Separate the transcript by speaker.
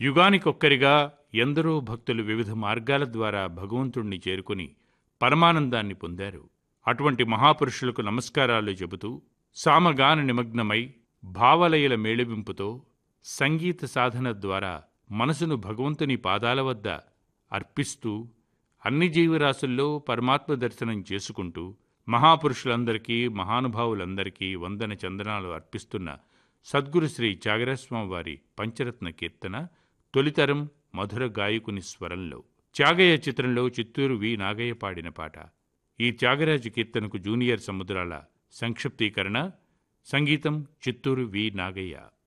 Speaker 1: యుగానికొక్కరిగా ఎందరో భక్తులు వివిధ మార్గాల ద్వారా భగవంతుణ్ణి చేరుకుని పరమానందాన్ని పొందారు అటువంటి మహాపురుషులకు నమస్కారాలు చెబుతూ సామగాన నిమగ్నమై భావలయల మేళవింపుతో సంగీత సాధన ద్వారా మనసును భగవంతుని పాదాల వద్ద అర్పిస్తూ అన్ని జీవరాశుల్లో పరమాత్మ దర్శనం చేసుకుంటూ మహాపురుషులందరికీ మహానుభావులందరికీ వందన చందనాలు అర్పిస్తున్న సద్గురు శ్రీ త్యాగరాజస్వామి వారి పంచరత్న కీర్తన తొలితరం మధుర గాయకుని స్వరంలో త్యాగయ్య చిత్రంలో చిత్తూరు వి నాగయ్య పాడిన పాట ఈ త్యాగరాజు కీర్తనకు జూనియర్ సముద్రాల సంక్షిప్తీకరణ సంగీతం చిత్తూరు వి నాగయ్య